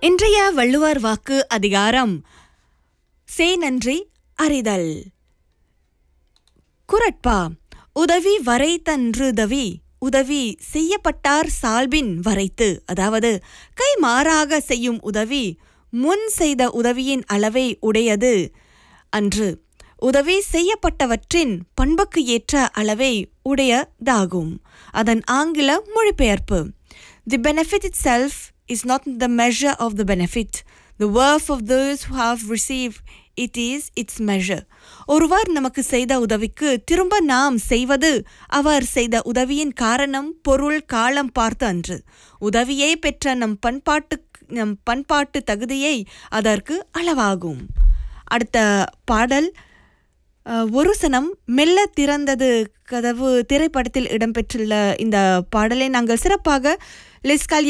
இன்றைய வள்ளுவர் வாக்கு அதிகாரம் சே நன்றி அறிதல் குரட்பா உதவி வரைத்தன்றுதவி உதவி செய்யப்பட்டார் சால்பின் வரைத்து அதாவது கை மாறாக செய்யும் உதவி முன் செய்த உதவியின் அளவை உடையது அன்று உதவி செய்யப்பட்டவற்றின் பண்புக்கு ஏற்ற அளவை உடையதாகும் அதன் ஆங்கில மொழிபெயர்ப்பு the benefit itself is not the measure of the benefit the work of those who have receive it is its measure ஒருவர் நமக்கு செய்த உதவிக்கு திரும்ப நாம் செய்வது அவர் செய்த உதவியின் காரணம் பொருள் காலம் பார்த்து அன்று உதவியை பெற்ற நம் பண்பாட்டு நம் பண்பாட்டு தகுதியை அதற்கு அளவாகும் அடுத்த பாடல் அஹ், ஒரு சனம் மெல்ல திறந்தது கதவு திரைப்படத்தில் இடம்பெற்றுள்ள இந்த பாடலை நாங்கள் சிறப்பாக லிஸ்கால்